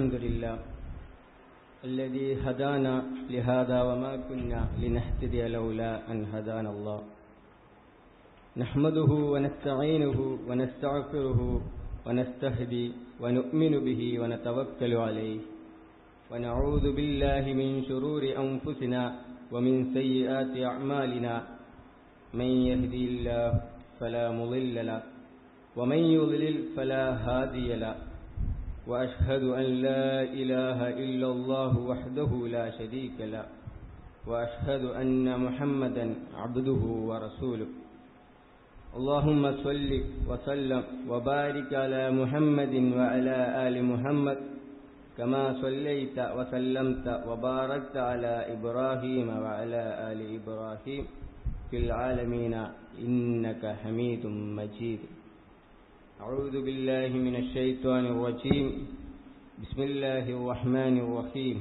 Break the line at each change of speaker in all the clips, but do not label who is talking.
الحمد لله الذي هدانا لهذا وما كنا لنهتدي لولا أن هدانا الله نحمده ونستعينه ونستغفره ونستهدي ونؤمن به ونتوكل عليه ونعوذ بالله من شرور أنفسنا ومن سيئات أعمالنا من يهدي الله فلا مضل له ومن يضلل فلا هادي له وأشهد أن لا إله إلا الله وحده لا شريك له وأشهد أن محمدا عبده ورسوله اللهم صل وسلم وبارك على محمد وعلى آل محمد كما صليت وسلمت وباركت على إبراهيم وعلى آل إبراهيم في العالمين إنك حميد مجيد أعوذ بالله من الشيطان الرجيم بسم الله الرحمن الرحيم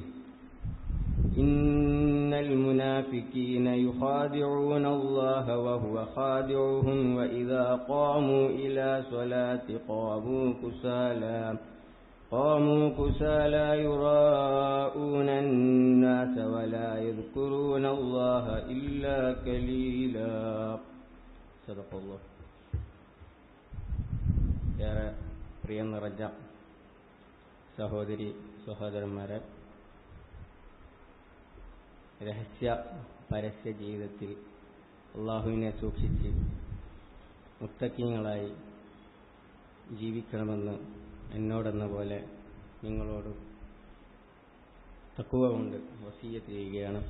إن المنافقين يخادعون الله وهو خادعهم وإذا قاموا إلى صلاة قاموا كسالى قاموا كسالى يراءون الناس ولا يذكرون الله إلا قليلا صدق الله ഏറെ പ്രിയം നിറഞ്ഞ സഹോദരി സഹോദരന്മാരെ രഹസ്യ പരസ്യ ജീവിതത്തിൽ അള്ളാഹുവിനെ സൂക്ഷിച്ച് മുത്തക്കിങ്ങളായി ജീവിക്കണമെന്ന് എന്നോടെന്ന പോലെ നിങ്ങളോട് തക്കുവ കൊണ്ട് വസീയത്ത് ചെയ്യുകയാണ്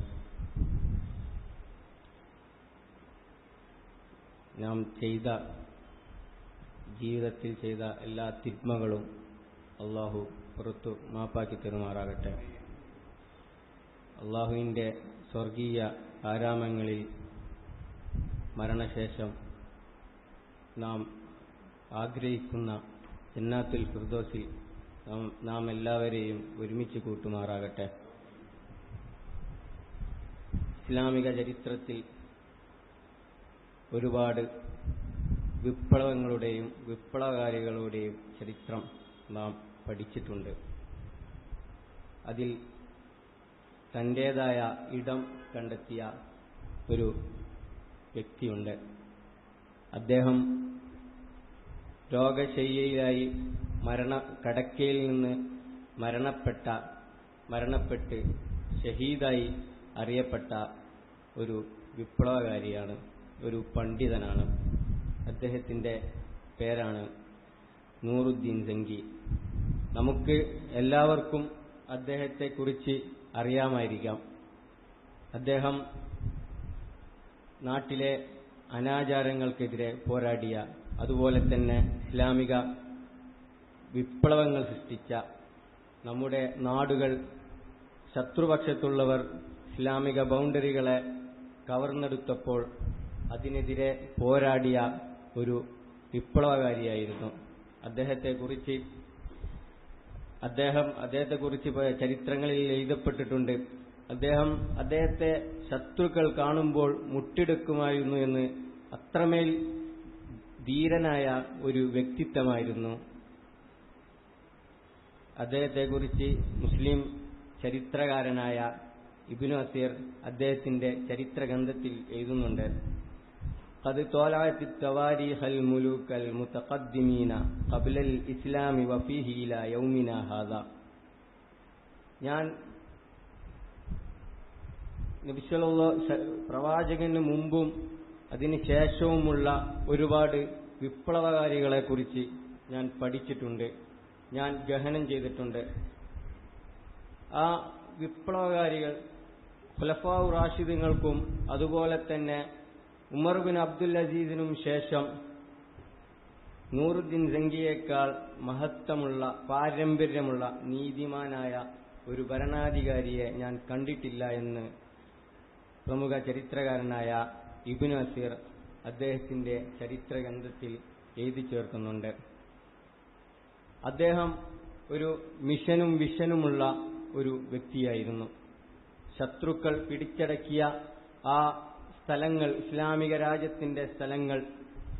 നാം ചെയ്ത ജീവിതത്തിൽ ചെയ്ത എല്ലാ തിന്മകളും അള്ളാഹു പുറത്തു മാപ്പാക്കി തരുമാറാകട്ടെ അള്ളാഹുവിൻ്റെ സ്വർഗീയ ആരാമങ്ങളിൽ മരണശേഷം നാം ആഗ്രഹിക്കുന്ന ജന്നാത്തുൽ ഫിർദോസിൽ നാം എല്ലാവരെയും ഒരുമിച്ച് കൂട്ടുമാറാകട്ടെ ഇസ്ലാമിക ചരിത്രത്തിൽ ഒരുപാട് വിപ്ലവങ്ങളുടെയും വിപ്ലവകാരികളുടെയും ചരിത്രം നാം പഠിച്ചിട്ടുണ്ട് അതിൽ തൻ്റേതായ ഇടം കണ്ടെത്തിയ ഒരു വ്യക്തിയുണ്ട് അദ്ദേഹം രോഗശയ്യയിലായി മരണ കടക്കയിൽ നിന്ന് മരണപ്പെട്ട മരണപ്പെട്ട് ഷഹീദായി അറിയപ്പെട്ട ഒരു വിപ്ലവകാരിയാണ് ഒരു പണ്ഡിതനാണ് അദ്ദേഹത്തിൻ്റെ പേരാണ് നൂറുദ്ദീൻ സംഗി നമുക്ക് എല്ലാവർക്കും അദ്ദേഹത്തെക്കുറിച്ച് അറിയാമായിരിക്കാം അദ്ദേഹം നാട്ടിലെ അനാചാരങ്ങൾക്കെതിരെ പോരാടിയ അതുപോലെ തന്നെ ഇസ്ലാമിക വിപ്ലവങ്ങൾ സൃഷ്ടിച്ച നമ്മുടെ നാടുകൾ ശത്രുപക്ഷത്തുള്ളവർ ഇസ്ലാമിക ബൗണ്ടറികളെ കവർന്നെടുത്തപ്പോൾ അതിനെതിരെ പോരാടിയ ഒരു വിപ്ലവകാരിയായിരുന്നു അദ്ദേഹത്തെക്കുറിച്ച് അദ്ദേഹം അദ്ദേഹത്തെക്കുറിച്ച് ചരിത്രങ്ങളിൽ എഴുതപ്പെട്ടിട്ടുണ്ട് അദ്ദേഹം അദ്ദേഹത്തെ ശത്രുക്കൾ കാണുമ്പോൾ മുട്ടിടുക്കുമായിരുന്നു എന്ന് അത്രമേൽ ധീരനായ ഒരു വ്യക്തിത്വമായിരുന്നു അദ്ദേഹത്തെക്കുറിച്ച് മുസ്ലിം ചരിത്രകാരനായ ഇബിനു അസീർ അദ്ദേഹത്തിന്റെ ചരിത്രഗ്രന്ഥത്തിൽ എഴുതുന്നുണ്ട് قد طالعت التواريخ الملوك المتقدمين قبل الإسلام وفيه إلى يومنا هذا ഞാൻ നബിസ്വലുള്ള പ്രവാചകന് മുമ്പും അതിന് ശേഷവുമുള്ള ഒരുപാട് വിപ്ലവകാരികളെക്കുറിച്ച് ഞാൻ പഠിച്ചിട്ടുണ്ട് ഞാൻ ഗഹനം ചെയ്തിട്ടുണ്ട് ആ വിപ്ലവകാരികൾ ഖുലഫാവ് റാഷിദുകൾക്കും അതുപോലെ തന്നെ ഉമർ ബിൻ അബ്ദുൽ അസീസിനും ശേഷം നൂറുദ്ദീൻ സംഖ്യയേക്കാൾ മഹത്വമുള്ള പാരമ്പര്യമുള്ള നീതിമാനായ ഒരു ഭരണാധികാരിയെ ഞാൻ കണ്ടിട്ടില്ല എന്ന് പ്രമുഖ ചരിത്രകാരനായ ഇബിൻ അസീർ അദ്ദേഹത്തിന്റെ ചരിത്രഗ്രന്ഥത്തിൽ എഴുതി ചേർക്കുന്നുണ്ട് അദ്ദേഹം ഒരു മിഷനും വിഷനുമുള്ള ഒരു വ്യക്തിയായിരുന്നു ശത്രുക്കൾ പിടിച്ചടക്കിയ ആ സ്ഥലങ്ങൾ ഇസ്ലാമിക രാജ്യത്തിന്റെ സ്ഥലങ്ങൾ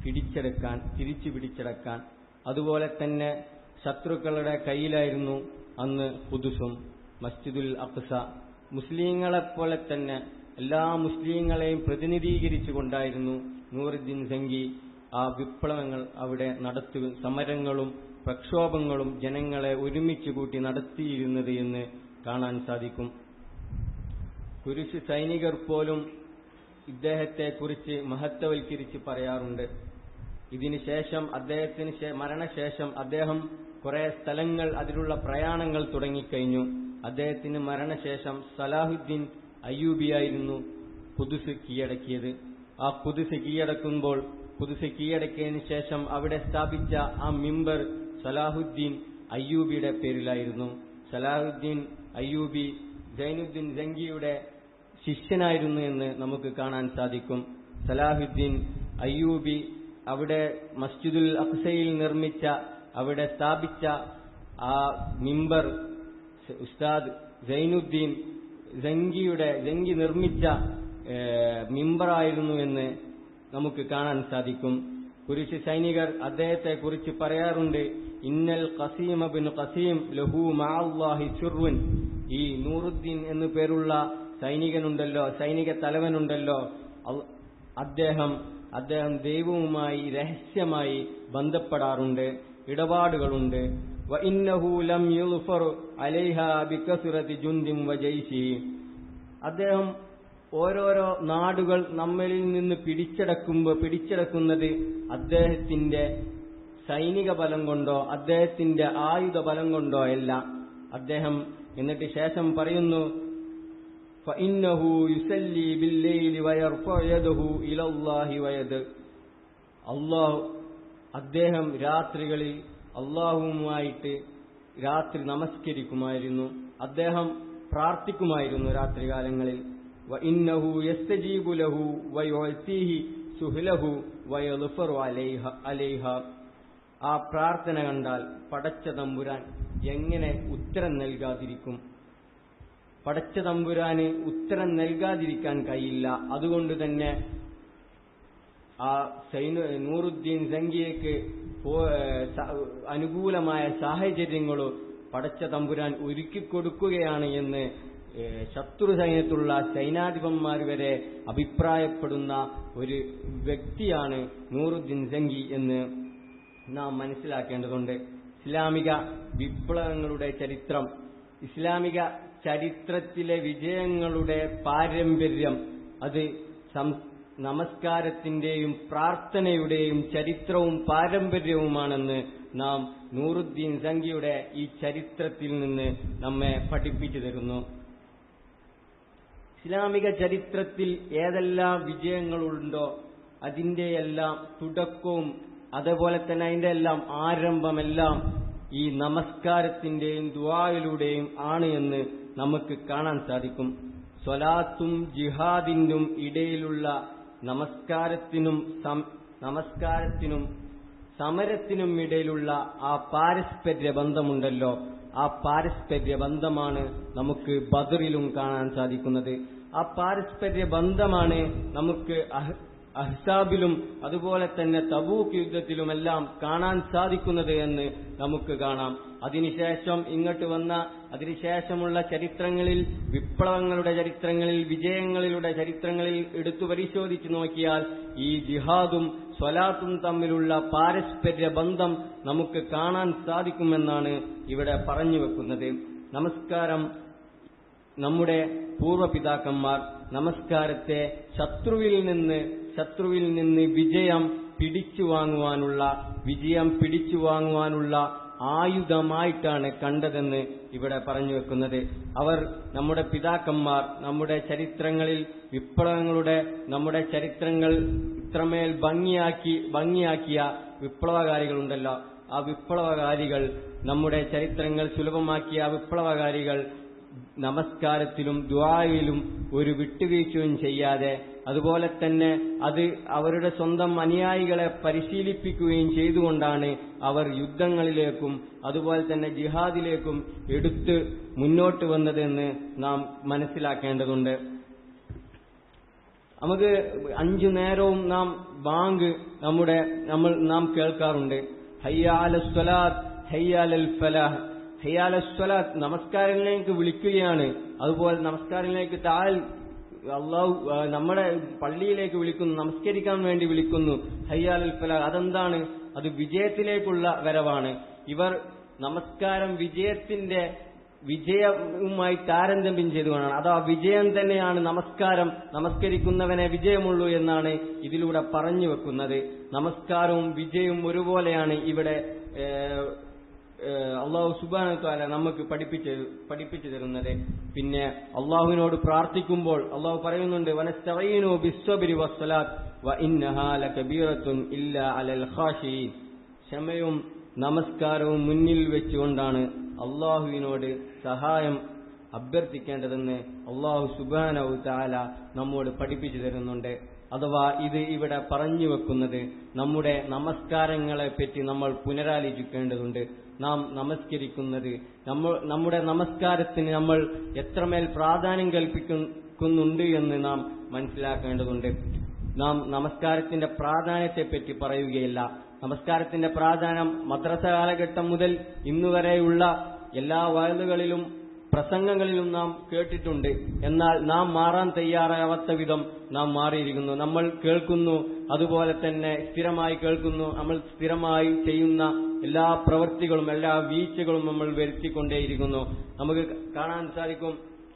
പിടിച്ചെടുക്കാൻ തിരിച്ചു പിടിച്ചെടുക്കാൻ അതുപോലെ തന്നെ ശത്രുക്കളുടെ കയ്യിലായിരുന്നു അന്ന് ഖുദുസും മസ്ജിദുൽ അഖ്സ മുസ്ലിങ്ങളെപ്പോലെ തന്നെ എല്ലാ മുസ്ലിങ്ങളെയും പ്രതിനിധീകരിച്ചുകൊണ്ടായിരുന്നു നൂറുദ്ദീൻ സംഗി ആ വിപ്ലവങ്ങൾ അവിടെ നടത്തു സമരങ്ങളും പ്രക്ഷോഭങ്ങളും ജനങ്ങളെ ഒരുമിച്ച് കൂട്ടി നടത്തിയിരുന്നത് എന്ന് കാണാൻ സാധിക്കും കുരിശ് സൈനികർ പോലും ഇദ്ദേഹത്തെക്കുറിച്ച് മഹത്വവൽക്കരിച്ച് പറയാറുണ്ട് ഇതിന് ശേഷം അദ്ദേഹത്തിന് മരണശേഷം അദ്ദേഹം കുറെ സ്ഥലങ്ങൾ അതിലുള്ള പ്രയാണങ്ങൾ തുടങ്ങിക്കഴിഞ്ഞു അദ്ദേഹത്തിന് മരണശേഷം സലാഹുദ്ദീൻ അയ്യൂബിയായിരുന്നു കുതുസ് കീഴടക്കിയത് ആ കുതുസ് കീഴടക്കുമ്പോൾ കുതുസ് കീഴടക്കിയതിന് ശേഷം അവിടെ സ്ഥാപിച്ച ആ മിമ്പർ സലാഹുദ്ദീൻ അയ്യൂബിയുടെ പേരിലായിരുന്നു സലാഹുദ്ദീൻ അയ്യൂബി ജൈനുദ്ദീൻ ജംഗിയുടെ ശിഷ്യനായിരുന്നു എന്ന് നമുക്ക് കാണാൻ സാധിക്കും സലാഹുദ്ദീൻ അയ്യൂബി അവിടെ മസ്ജിദുൽ അഖ്സയിൽ നിർമ്മിച്ച അവിടെ സ്ഥാപിച്ച ആ മിമ്പർ ഉസ്താദ് സൈനുദ്ദീൻ ജംഗിയുടെ ജംഗി നിർമ്മിച്ച മിമ്പറായിരുന്നു എന്ന് നമുക്ക് കാണാൻ സാധിക്കും കുരിശ് സൈനികർ അദ്ദേഹത്തെ കുറിച്ച് പറയാറുണ്ട് ഇന്നൽ ഖസീം ബിൻ ഖസീം ലഹു മാഹി സുർവൻ ഈ നൂറുദ്ദീൻ എന്നു പേരുള്ള സൈനികനുണ്ടല്ലോ സൈനിക തലവനുണ്ടല്ലോ അദ്ദേഹം അദ്ദേഹം ദൈവവുമായി രഹസ്യമായി ബന്ധപ്പെടാറുണ്ട് ഇടപാടുകളുണ്ട് അദ്ദേഹം ഓരോരോ നാടുകൾ നമ്മളിൽ നിന്ന് പിടിച്ചടക്കുമ്പോൾ പിടിച്ചടക്കുന്നത് അദ്ദേഹത്തിന്റെ സൈനിക ബലം കൊണ്ടോ അദ്ദേഹത്തിന്റെ ആയുധ ബലം കൊണ്ടോ അല്ല അദ്ദേഹം എന്നിട്ട് ശേഷം പറയുന്നു فإنه يسلي بالليل ويرفع يده إلى الله ويد അള്ളാഹു അദ്ദേഹം രാത്രികളിൽ അള്ളാഹുവുമായിട്ട് രാത്രി നമസ്കരിക്കുമായിരുന്നു അദ്ദേഹം പ്രാർത്ഥിക്കുമായിരുന്നു രാത്രികാലങ്ങളിൽ ഇന്നഹു യസ്തജീബു ലഹു വയുഅ്തീഹി സുഹ്ലഹു വയളുഫറു അലൈഹ അലൈഹ ആ പ്രാർത്ഥന കണ്ടാൽ പടച്ച തമ്പുരാൻ എങ്ങനെ ഉത്തരം നൽകാതിരിക്കും പടച്ച തമ്പുരാന് ഉത്തരം നൽകാതിരിക്കാൻ കഴിയില്ല അതുകൊണ്ട് തന്നെ ആ സൈന നൂറുദ്ദീൻ സംഖ്യയ്ക്ക് അനുകൂലമായ സാഹചര്യങ്ങളോ പടച്ച തമ്പുരാൻ ഒരുക്കിക്കൊടുക്കുകയാണ് എന്ന് ശത്രു സൈന്യത്തുള്ള സൈനാധിപന്മാർ വരെ അഭിപ്രായപ്പെടുന്ന ഒരു വ്യക്തിയാണ് നൂറുദ്ദീൻ സംഖി എന്ന് നാം മനസ്സിലാക്കേണ്ടതുണ്ട് ഇസ്ലാമിക വിപ്ലവങ്ങളുടെ ചരിത്രം ഇസ്ലാമിക ചരിത്രത്തിലെ വിജയങ്ങളുടെ പാരമ്പര്യം അത് നമസ്കാരത്തിന്റെയും പ്രാർത്ഥനയുടെയും ചരിത്രവും പാരമ്പര്യവുമാണെന്ന് നാം നൂറുദ്ദീൻ സംഖ്യയുടെ ഈ ചരിത്രത്തിൽ നിന്ന് നമ്മെ പഠിപ്പിച്ചു തരുന്നു ഇസ്ലാമിക ചരിത്രത്തിൽ ഏതെല്ലാം വിജയങ്ങളുണ്ടോ അതിന്റെയെല്ലാം തുടക്കവും അതുപോലെ തന്നെ അതിന്റെ എല്ലാം ആരംഭമെല്ലാം ഈ നമസ്കാരത്തിന്റെയും ദുവായിലൂടെയും ആണ് എന്ന് നമുക്ക് കാണാൻ സാധിക്കും സ്വലാത്തും ജിഹാദിനും ഇടയിലുള്ള നമസ്കാരത്തിനും നമസ്കാരത്തിനും സമരത്തിനും ഇടയിലുള്ള ആ പാരസ്പര്യ ബന്ധമുണ്ടല്ലോ ആ പാരസ്പര്യ ബന്ധമാണ് നമുക്ക് ബദറിലും കാണാൻ സാധിക്കുന്നത് ആ പാരസ്പര്യ ബന്ധമാണ് നമുക്ക് അഹ്സാബിലും അതുപോലെ തന്നെ തബൂക്ക് യുദ്ധത്തിലുമെല്ലാം കാണാൻ സാധിക്കുന്നത് എന്ന് നമുക്ക് കാണാം അതിനുശേഷം ഇങ്ങോട്ട് വന്ന അതിനുശേഷമുള്ള ചരിത്രങ്ങളിൽ വിപ്ലവങ്ങളുടെ ചരിത്രങ്ങളിൽ വിജയങ്ങളിലുള്ള ചരിത്രങ്ങളിൽ എടുത്തു പരിശോധിച്ചു നോക്കിയാൽ ഈ ജിഹാദും സ്വലാത്തും തമ്മിലുള്ള പാരസ്പര്യ ബന്ധം നമുക്ക് കാണാൻ സാധിക്കുമെന്നാണ് ഇവിടെ പറഞ്ഞു വെക്കുന്നത് നമസ്കാരം നമ്മുടെ പൂർവ്വപിതാക്കന്മാർ നമസ്കാരത്തെ ശത്രുവിൽ നിന്ന് ശത്രുവിൽ നിന്ന് വിജയം പിടിച്ചു വാങ്ങുവാനുള്ള വിജയം പിടിച്ചു വാങ്ങുവാനുള്ള ആയുധമായിട്ടാണ് കണ്ടതെന്ന് ഇവിടെ പറഞ്ഞു വെക്കുന്നത് അവർ നമ്മുടെ പിതാക്കന്മാർ നമ്മുടെ ചരിത്രങ്ങളിൽ വിപ്ലവങ്ങളുടെ നമ്മുടെ ചരിത്രങ്ങൾ ഇത്രമേൽ ഭംഗിയാക്കി ഭംഗിയാക്കിയ വിപ്ലവകാരികളുണ്ടല്ലോ ആ വിപ്ലവകാരികൾ നമ്മുടെ ചരിത്രങ്ങൾ സുലഭമാക്കിയ ആ വിപ്ലവകാരികൾ നമസ്കാരത്തിലും ദ്വായിലും ഒരു വിട്ടുവീഴ്ചയും ചെയ്യാതെ അതുപോലെ തന്നെ അത് അവരുടെ സ്വന്തം അനുയായികളെ പരിശീലിപ്പിക്കുകയും ചെയ്തുകൊണ്ടാണ് അവർ യുദ്ധങ്ങളിലേക്കും അതുപോലെ തന്നെ ജിഹാദിലേക്കും എടുത്ത് മുന്നോട്ട് വന്നതെന്ന് നാം മനസ്സിലാക്കേണ്ടതുണ്ട് നമുക്ക് അഞ്ചു നേരവും നാം ബാങ്ക് നമ്മുടെ നമ്മൾ നാം കേൾക്കാറുണ്ട് ഹയ്യാല സ്വലാത്ത് ഹയ്യാലൽ ഫലാഹ് ഹയ്യാലസ്വലാത്ത് നമസ്കാരങ്ങളിലേക്ക് വിളിക്കുകയാണ് അതുപോലെ നമസ്കാരങ്ങളിലേക്ക് താൽ അള്ളാഹു ആ, നമ്മുടെ പള്ളിയിലേക്ക് വിളിക്കുന്നു നമസ്കരിക്കാൻ വേണ്ടി വിളിക്കുന്നു ഹയ്യാൽ ഫല അതെന്താണ് അത് വിജയത്തിലേക്കുള്ള വരവാണ് ഇവർ നമസ്കാരം വിജയത്തിന്റെ വിജയവുമായി താരതമ്യം ചെയ്തുകൊണ്ടാണ് അഥവാ വിജയം തന്നെയാണ് നമസ്കാരം നമസ്കരിക്കുന്നവനെ വിജയമുള്ളൂ എന്നാണ് ഇതിലൂടെ പറഞ്ഞു വെക്കുന്നത് നമസ്കാരവും വിജയവും ഒരുപോലെയാണ് ഇവിടെ ഏഹ്, ഏഹ്, അള്ളാഹു സുബാന താല നമുക്ക് പഠിപ്പിച്ച് പഠിപ്പിച്ചു തരുന്നത് പിന്നെ അള്ളാഹുവിനോട് പ്രാർത്ഥിക്കുമ്പോൾ അള്ളാഹു പറയുന്നുണ്ട് വനസ്തഈനു ബിസ്സബ്രി വസ്സലാത്ത് വ ഇന്നഹാ ലകബീറത്തുൻ ഇല്ലാ അലൽ ഖാശിയീൻ ക്ഷമയും നമസ്കാരവും മുന്നിൽ വെച്ചുകൊണ്ടാണ് അള്ളാഹുവിനോട് സഹായം അഭ്യർത്ഥിക്കേണ്ടതെന്ന് അള്ളാഹു സുബാനവു താല നമ്മോട് പഠിപ്പിച്ചു തരുന്നുണ്ട് അഥവാ ഇത് ഇവിടെ പറഞ്ഞു വെക്കുന്നത് നമ്മുടെ നമസ്കാരങ്ങളെ പറ്റി നമ്മൾ പുനരാലോചിക്കേണ്ടതുണ്ട് നാം നമസ്കരിക്കുന്നത് നമ്മൾ നമ്മുടെ നമസ്കാരത്തിന് നമ്മൾ എത്രമേൽ പ്രാധാന്യം കൽപ്പിക്കുന്നുണ്ട് എന്ന് നാം മനസ്സിലാക്കേണ്ടതുണ്ട് നാം നമസ്കാരത്തിന്റെ പ്രാധാന്യത്തെപ്പറ്റി പറയുകയില്ല നമസ്കാരത്തിന്റെ പ്രാധാന്യം മദ്രസ കാലഘട്ടം മുതൽ ഇന്നുവരെയുള്ള എല്ലാ വയലുകളിലും പ്രസംഗങ്ങളിലും നാം കേട്ടിട്ടുണ്ട് എന്നാൽ നാം മാറാൻ തയ്യാറാവാത്ത വിധം നാം മാറിയിരിക്കുന്നു നമ്മൾ കേൾക്കുന്നു അതുപോലെ തന്നെ സ്ഥിരമായി കേൾക്കുന്നു നമ്മൾ സ്ഥിരമായി ചെയ്യുന്ന എല്ലാ പ്രവൃത്തികളും എല്ലാ വീഴ്ചകളും നമ്മൾ വരുത്തിക്കൊണ്ടേയിരിക്കുന്നു നമുക്ക് കാണാൻ സാധിക്കും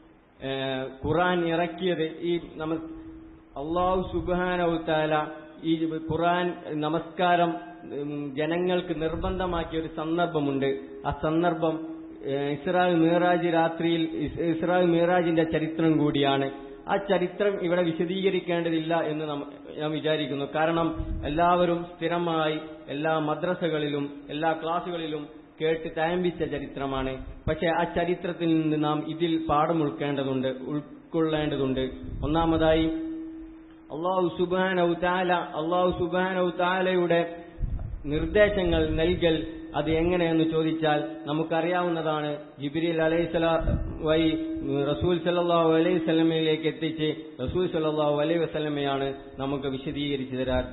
ഏഹ്, ഖുറാൻ ഇറക്കിയത് ഈ നമ്മൾ അള്ളാഹു സുബാനവുത്താല ഈ ഖുറാൻ നമസ്കാരം ഉം, ജനങ്ങൾക്ക് നിർബന്ധമാക്കിയ ഒരു സന്ദർഭമുണ്ട് ആ സന്ദർഭം ഏഹ്, ഇസ്രാ മീറാജ് രാത്രിയിൽ ഇസ് ഇസ്രാ മീറാജിന്റെ ചരിത്രം കൂടിയാണ് ആ ചരിത്രം ഇവിടെ വിശദീകരിക്കേണ്ടതില്ല എന്ന് നമ്മ- ഞാൻ വിചാരിക്കുന്നു കാരണം എല്ലാവരും സ്ഥിരമായി എല്ലാ മദ്രസകളിലും എല്ലാ ക്ലാസുകളിലും കേട്ട് തയമ്പിച്ച ചരിത്രമാണ് പക്ഷെ ആ ചരിത്രത്തിൽ നിന്ന് നാം ഇതിൽ പാഠം ഉൾക്കേണ്ടതുണ്ട് ഉൾക്കൊള്ളേണ്ടതുണ്ട് ഒന്നാമതായി അള്ളാഹു സുബാനൌ താല അള്ളാഹു സുബാനൌ താലയുടെ നിർദ്ദേശങ്ങൾ നൽകൽ അത് എങ്ങനെയെന്ന് ചോദിച്ചാൽ നമുക്കറിയാവുന്നതാണ് ജിബിരിൽ അലൈഹിസ്സലാ വഴി റസൂൽ സല്ലാഹു അലൈഹി സ്വലമയിലേക്ക് എത്തിച്ച് റസൂൽ സല്ലാഹു അലൈഹി വസ്ലമയാണ് നമുക്ക് വിശദീകരിച്ചു തരാൻ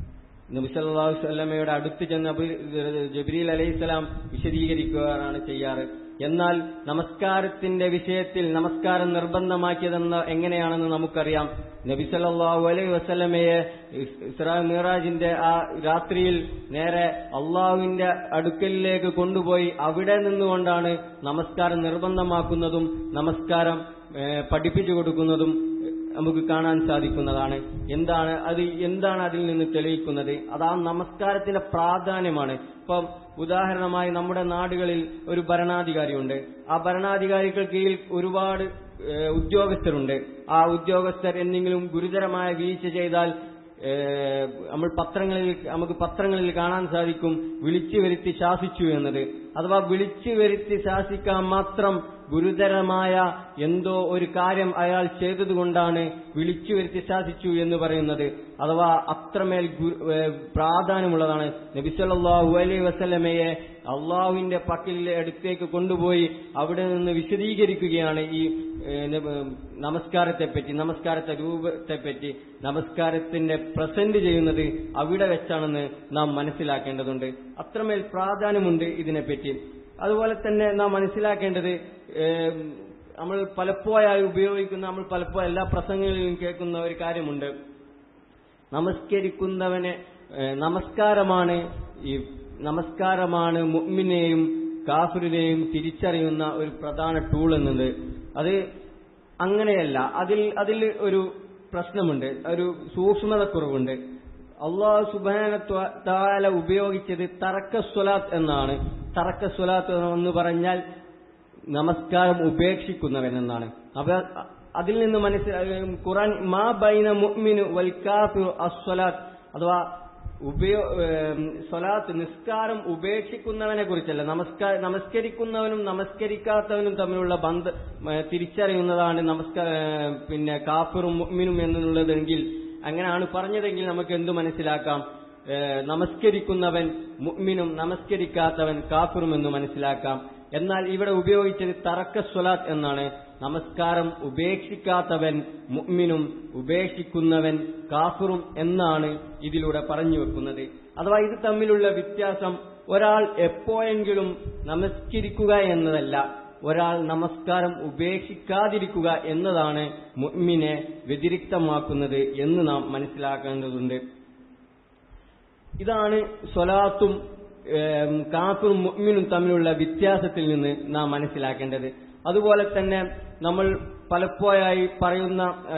നബി സല്ലല്ലാഹു അലൈഹി വസല്ലമയുടെ അടുത്ത് ചെന്ന് അബി- ജബ്രീൽ അലൈഹിസ്സലാം വിശദീകരിക്കുകയാണ് ചെയ്യാറ് എന്നാൽ നമസ്കാരത്തിന്റെ വിഷയത്തിൽ നമസ്കാരം നിർബന്ധമാക്കിയതെന്ന് എങ്ങനെയാണെന്ന് നമുക്കറിയാം നബി സല്ലല്ലാഹു അലൈഹി വസല്ലമയെ ഇസ്- ഇസ്രാ മിറാജിന്റെ ആ രാത്രിയിൽ നേരെ അള്ളാഹുവിന്റെ അടുക്കലിലേക്ക് കൊണ്ടുപോയി അവിടെ നിന്നുകൊണ്ടാണ് നമസ്കാരം നിർബന്ധമാക്കുന്നതും നമസ്കാരം ഏഹ്, പഠിപ്പിച്ചു കൊടുക്കുന്നതും നമുക്ക് കാണാൻ സാധിക്കുന്നതാണ് എന്താണ് അത് എന്താണ് അതിൽ നിന്ന് തെളിയിക്കുന്നത് അത് ആ നമസ്കാരത്തിന്റെ പ്രാധാന്യമാണ് ഇപ്പം ഉദാഹരണമായി നമ്മുടെ നാടുകളിൽ ഒരു ഭരണാധികാരിയുണ്ട് ആ ഭരണാധികാരികൾ കീഴിൽ ഒരുപാട് ഏഹ്, ഉദ്യോഗസ്ഥരുണ്ട് ആ ഉദ്യോഗസ്ഥർ എന്തെങ്കിലും ഗുരുതരമായ വീഴ്ച ചെയ്താൽ ഏഹ്, നമ്മൾ പത്രങ്ങളിൽ നമുക്ക് പത്രങ്ങളിൽ കാണാൻ സാധിക്കും വിളിച്ചു വരുത്തി ശാസിച്ചു എന്നത് അഥവാ വിളിച്ചു വരുത്തി ശാസിക്കാൻ മാത്രം ഗുരുതരമായ എന്തോ ഒരു കാര്യം അയാൾ ചെയ്തതുകൊണ്ടാണ് വിളിച്ചു വരുത്തി ശാസിച്ചു എന്ന് പറയുന്നത് അഥവാ അത്രമേൽ ഗു- ഏഹ് പ്രാധാന്യമുള്ളതാണ് നബിസല്ലാഹു അലൈ വസല്ലമയെ അള്ളാഹുവിന്റെ പക്കലിലെ അടുത്തേക്ക് കൊണ്ടുപോയി അവിടെ നിന്ന് വിശദീകരിക്കുകയാണ് ഈ ഏഹ്, നബ- നമസ്കാരത്തെപ്പറ്റി നമസ്കാരത്തെ രൂപത്തെപ്പറ്റി നമസ്കാരത്തിന്റെ പ്രസന്റ് ചെയ്യുന്നത് അവിടെ വെച്ചാണെന്ന് നാം മനസ്സിലാക്കേണ്ടതുണ്ട് അത്രമേൽ പ്രാധാന്യമുണ്ട് ഇതിനെപ്പറ്റി അതുപോലെ തന്നെ നാം മനസ്സിലാക്കേണ്ടത് ഏഹ്, നമ്മൾ പലപ്പോഴായി ഉപയോഗിക്കുന്ന നമ്മൾ പലപ്പോഴും എല്ലാ പ്രസംഗങ്ങളിലും കേൾക്കുന്ന ഒരു കാര്യമുണ്ട് നമസ്കരിക്കുന്നവനെ ഏഹ്, നമസ്കാരമാണ് ഈ നമസ്കാരമാണ് മുഅ്മിനെയും കാഫിറിനെയും തിരിച്ചറിയുന്ന ഒരു പ്രധാന ടൂൾ എന്നത് അത് അങ്ങനെയല്ല അതിൽ അതിൽ ഒരു പ്രശ്നമുണ്ട് ഒരു സൂക്ഷ്മതക്കുറവുണ്ട് അള്ളാഹു സുബാന താല ഉപയോഗിച്ചത് തറക്ക സ്വലാത്ത് എന്നാണ് തറക്ക സ്വലാത്ത് എന്ന് പറഞ്ഞാൽ നമസ്കാരം ഉപേക്ഷിക്കുന്നവൻ എന്നാണ് അപ്പൊ അതിൽ നിന്ന് മനസ്സിലാ ഖുറാൻ മാ ബൈന മുഅ്മിനു വൽ കാഫിറു അസ്വലാത്ത് അഥവാ ഉപയോ ഏം, സ്വലാത്ത് നിസ്കാരം ഉപേക്ഷിക്കുന്നവനെ കുറിച്ചല്ല നമസ്കാര നമസ്കരിക്കുന്നവനും നമസ്കരിക്കാത്തവനും തമ്മിലുള്ള ബന്ധ ഏ, തിരിച്ചറിയുന്നതാണ് നമസ്കാര ഏ, പിന്നെ കാഫിറും മുഅ്മിനും എന്നുള്ളതെങ്കിൽ അങ്ങനെയാണ് പറഞ്ഞതെങ്കിൽ നമുക്ക് എന്തു മനസ്സിലാക്കാം ഏ, നമസ്കരിക്കുന്നവൻ മുഅ്മിനും നമസ്കരിക്കാത്തവൻ കാഫിറും എന്ന് മനസ്സിലാക്കാം എന്നാൽ ഇവിടെ ഉപയോഗിച്ചത് തറക്ക സ്വലാത്ത് എന്നാണ് നമസ്കാരം ഉപേക്ഷിക്കാത്തവൻ മുഅ്മിനും ഉപേക്ഷിക്കുന്നവൻ കാഫിറും എന്നാണ് ഇതിലൂടെ പറഞ്ഞു വെക്കുന്നത് അഥവാ ഇത് തമ്മിലുള്ള വ്യത്യാസം ഒരാൾ എപ്പോഴെങ്കിലും നമസ്കരിക്കുക എന്നതല്ല ഒരാൾ നമസ്കാരം ഉപേക്ഷിക്കാതിരിക്കുക എന്നതാണ് മുഅ്മിനെ വ്യതിരിക്തമാക്കുന്നത് എന്ന് നാം മനസ്സിലാക്കേണ്ടതുണ്ട് ഇതാണ് സ്വലാത്തും ഏം, കാഫിറും മുഅ്മിനും തമ്മിലുള്ള വ്യത്യാസത്തിൽ നിന്ന് നാം മനസ്സിലാക്കേണ്ടത് അതുപോലെ തന്നെ നമ്മൾ പലപ്പോഴായി പറയുന്ന ഏ,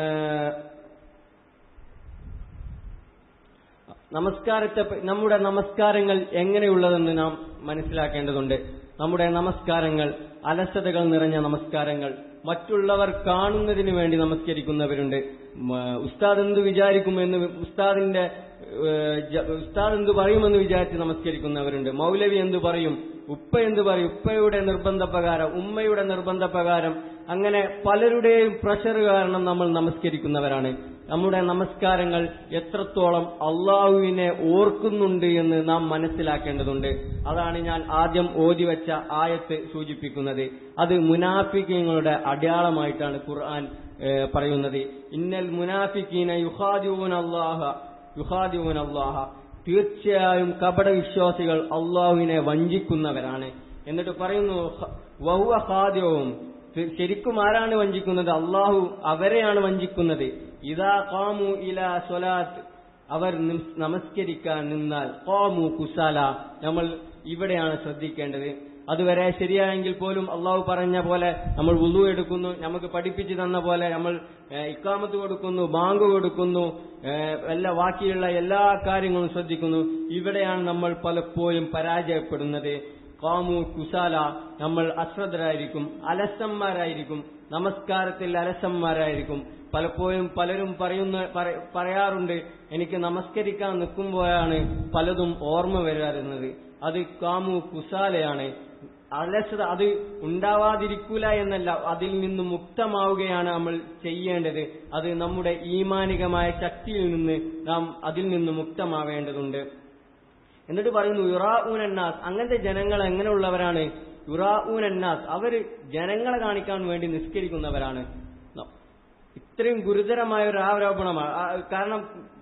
നമസ്കാരത്തെ പ- നമ്മുടെ നമസ്കാരങ്ങൾ എങ്ങനെയുള്ളതെന്ന് നാം മനസ്സിലാക്കേണ്ടതുണ്ട് നമ്മുടെ നമസ്കാരങ്ങൾ അലസതകൾ നിറഞ്ഞ നമസ്കാരങ്ങൾ മറ്റുള്ളവർ കാണുന്നതിന് വേണ്ടി നമസ്കരിക്കുന്നവരുണ്ട് മ, ഉസ്താദ് എന്ത് വിചാരിക്കുമെന്ന് ഉസ്താദിന്റെ ഏഹ്, ജ- ഉസ്താദ് എന്ത് പറയുമെന്ന് വിചാരിച്ച് നമസ്കരിക്കുന്നവരുണ്ട് മൗലവി എന്ത് പറയും ഉപ്പ എന്ത് പറയും ഉപ്പയുടെ നിർബന്ധപ്രകാരം ഉമ്മയുടെ നിർബന്ധപ്രകാരം അങ്ങനെ പലരുടെയും പ്രഷർ കാരണം നമ്മൾ നമസ്കരിക്കുന്നവരാണ് നമ്മുടെ നമസ്കാരങ്ങൾ എത്രത്തോളം അള്ളാഹുവിനെ ഓർക്കുന്നുണ്ട് എന്ന് നാം മനസ്സിലാക്കേണ്ടതുണ്ട് അതാണ് ഞാൻ ആദ്യം ഓതി വെച്ച ആയത്ത് സൂചിപ്പിക്കുന്നത് അത് മുനാഫിക്കങ്ങളുടെ അടയാളമായിട്ടാണ് ഖുർആൻ ഏഹ്, പറയുന്നത് ഇന്നൽ മുനാഫിക്കീന യുഹാദിഊന അല്ലാഹ യുഹാദിഊന അല്ലാഹ തീർച്ചയായും കപട വിശ്വാസികൾ അള്ളാഹുവിനെ വഞ്ചിക്കുന്നവരാണ് എന്നിട്ട് പറയുന്നു "ഹ- വഹുവ ഖാദിയവും തി- ശരിക്കും ആരാണ് വഞ്ചിക്കുന്നത് അള്ളാഹു അവരെയാണ് വഞ്ചിക്കുന്നത് ഇതാ കാമു ഇല സ്വലാത്ത് അവർ നിം- നമസ്കരിക്കാൻ നിന്നാൽ കാമു കുസാല നമ്മൾ ഇവിടെയാണ് ശ്രദ്ധിക്കേണ്ടത് അതുവരെ ശരിയായെങ്കിൽ പോലും അള്ളാഹു പറഞ്ഞ പോലെ നമ്മൾ വുളു എടുക്കുന്നു നമുക്ക് പഠിപ്പിച്ചു തന്ന പോലെ നമ്മൾ ഏഹ്, ഇക്കാമത്ത് കൊടുക്കുന്നു ബാങ്ക് കൊടുക്കുന്നു ഏഹ്, എല്ലാ ബാക്കിയുള്ള എല്ലാ കാര്യങ്ങളും ശ്രദ്ധിക്കുന്നു ഇവിടെയാണ് നമ്മൾ പലപ്പോഴും പരാജയപ്പെടുന്നത് കാമു കുസാല നമ്മൾ അശ്രദ്ധരായിരിക്കും അലസന്മാരായിരിക്കും നമസ്കാരത്തിൽ അലസന്മാരായിരിക്കും പലപ്പോഴും പലരും പറയുന്ന പറ- പറയാറുണ്ട് എനിക്ക് നമസ്കരിക്കാൻ നിൽക്കുമ്പോഴാണ് പലതും ഓർമ്മ വരാറുന്നത് അത് കാമു കുസാലയാണ് അലസത അത് ഉണ്ടാവാതിരിക്കൂല എന്നല്ല അതിൽ നിന്ന് മുക്തമാവുകയാണ് നമ്മൾ ചെയ്യേണ്ടത് അത് നമ്മുടെ ഈമാനികമായ ശക്തിയിൽ നിന്ന് നാം അതിൽ നിന്ന് മുക്തമാവേണ്ടതുണ്ട് എന്നിട്ട് പറയുന്നു യുറാഊൻ അന്നാസ് അങ്ങനത്തെ ജനങ്ങൾ എങ്ങനെയുള്ളവരാണ് യുറാഊൻ അന്നാസ് അവര് ജനങ്ങളെ കാണിക്കാൻ വേണ്ടി നിസ്കരിക്കുന്നവരാണ് ന- ഇത്രയും ഗുരുതരമായ ഒരു ആരോപണമാണ് ആ, കാരണം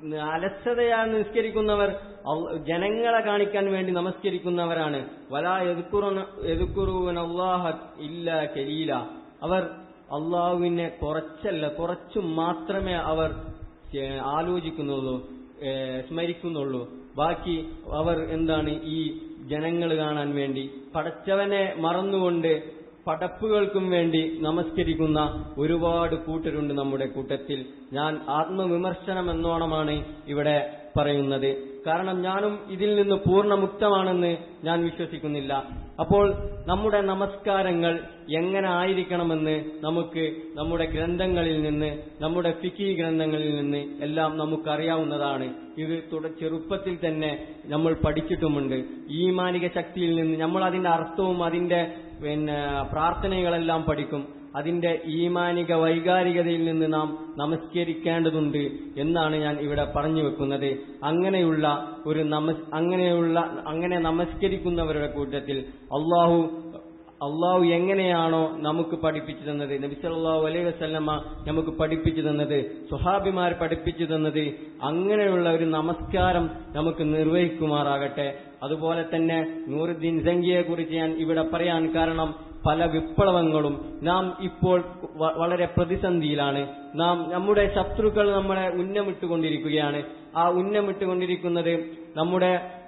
അലസതയാൽ നിസ്കരിക്കുന്നവർ അൽ- ജനങ്ങളെ കാണിക്കാൻ വേണ്ടി നമസ്കരിക്കുന്നവരാണ് വലാ എതുക്കുറൂൻ അള്ളാഹ ഇല്ല കലീല അവർ അള്ളാഹുവിനെ കുറച്ചല്ല കുറച്ചു മാത്രമേ അവർ ഏ, ആലോചിക്കുന്നുള്ളൂ ഏ, സ്മരിക്കുന്നുള്ളൂ ബാക്കി അവർ എന്താണ് ഈ ജനങ്ങൾ കാണാൻ വേണ്ടി പടച്ചവനെ മറന്നുകൊണ്ട് പടപ്പുകൾക്കും വേണ്ടി നമസ്കരിക്കുന്ന ഒരുപാട് കൂട്ടരുണ്ട് നമ്മുടെ കൂട്ടത്തിൽ ഞാൻ ആത്മവിമർശനം എന്നോണമാണ് ഇവിടെ പറയുന്നത് കാരണം ഞാനും ഇതിൽ നിന്ന് പൂർണ്ണമുക്തമാണെന്ന് ഞാൻ വിശ്വസിക്കുന്നില്ല അപ്പോൾ നമ്മുടെ നമസ്കാരങ്ങൾ എങ്ങനെ ആയിരിക്കണമെന്ന് നമുക്ക് നമ്മുടെ ഗ്രന്ഥങ്ങളിൽ നിന്ന് നമ്മുടെ ഫിക്കി ഗ്രന്ഥങ്ങളിൽ നിന്ന് എല്ലാം നമുക്കറിയാവുന്നതാണ് ഇത് തുട ചെറുപ്പത്തിൽ തന്നെ നമ്മൾ പഠിച്ചിട്ടുമുണ്ട് ഈമാനിക ശക്തിയിൽ നിന്ന് നമ്മൾ അതിന്റെ അർത്ഥവും അതിന്റെ പിന്നെ പ്രാർത്ഥനകളെല്ലാം പഠിക്കും അതിന്റെ ഈമാനിക വൈകാരികതയിൽ നിന്ന് നാം നമസ്കരിക്കേണ്ടതുണ്ട് എന്നാണ് ഞാൻ ഇവിടെ പറഞ്ഞു വെക്കുന്നത് അങ്ങനെയുള്ള ഒരു നമസ് അങ്ങനെയുള്ള അങ്ങനെ നമസ്കരിക്കുന്നവരുടെ കൂട്ടത്തിൽ അള്ളാഹു അള്ളാഹു എങ്ങനെയാണോ നമുക്ക് പഠിപ്പിച്ചു തന്നത് നബി സല്ലല്ലാഹു അലൈഹി വസല്ലമ നമുക്ക് പഠിപ്പിച്ചു തന്നത് സുഹാബിമാർ പഠിപ്പിച്ചു തന്നത് അങ്ങനെയുള്ള ഒരു നമസ്കാരം നമുക്ക് നിർവഹിക്കുമാറാകട്ടെ അതുപോലെ തന്നെ നൂറുദ്ദീൻ സംഖ്യയെ കുറിച്ച് ഞാൻ ഇവിടെ പറയാൻ കാരണം പല വിപ്ലവങ്ങളും നാം ഇപ്പോൾ വ- വളരെ പ്രതിസന്ധിയിലാണ് നാം നമ്മുടെ ശത്രുക്കൾ നമ്മളെ ഉന്നമിട്ടുകൊണ്ടിരിക്കുകയാണ് ആ ഉന്നമിട്ടുകൊണ്ടിരിക്കുന്നത് നമ്മുടെ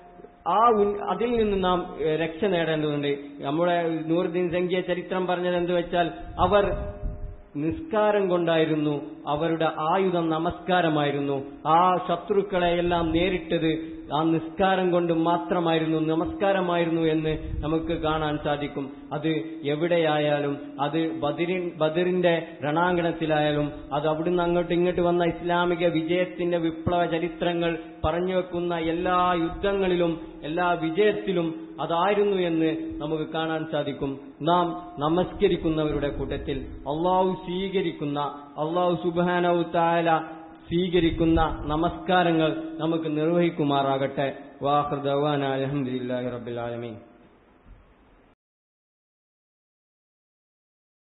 ആ ഉൻ- അതിൽ നിന്ന് നാം ഏഹ്, രക്ഷ നേടേണ്ടതുണ്ട് നമ്മുടെ നൂറുദ്ദീൻ സംഖ്യ ചരിത്രം പറഞ്ഞത് എന്ത് വെച്ചാൽ അവർ നിസ്കാരം കൊണ്ടായിരുന്നു അവരുടെ ആയുധം നമസ്കാരമായിരുന്നു ആ ശത്രുക്കളെയെല്ലാം നേരിട്ടത് ആ നിസ്കാരം കൊണ്ട് മാത്രമായിരുന്നു നമസ്കാരമായിരുന്നു എന്ന് നമുക്ക് കാണാൻ സാധിക്കും അത് എവിടെയായാലും അത് ബദിരിൻ ബദിറിന്റെ രണാങ്കണത്തിലായാലും അത് അവിടുന്ന് അങ്ങോട്ട് ഇങ്ങോട്ട് വന്ന ഇസ്ലാമിക വിജയത്തിന്റെ വിപ്ലവ ചരിത്രങ്ങൾ പറഞ്ഞു വെക്കുന്ന എല്ലാ യുദ്ധങ്ങളിലും എല്ലാ വിജയത്തിലും അതായിരുന്നു എന്ന് നമുക്ക് കാണാൻ സാധിക്കും നാം നമസ്കരിക്കുന്നവരുടെ കൂട്ടത്തിൽ അള്ളാഹു സ്വീകരിക്കുന്ന അള്ളാഹു സുബാനവു താല സ്വീകരിക്കുന്ന നമസ്കാരങ്ങൾ നമുക്ക് നിർവഹിക്കുമാറാകട്ടെ വാഹൃദവാന അലഹമുല്ലാഹി റബ്ബിൽ ആലമീൻ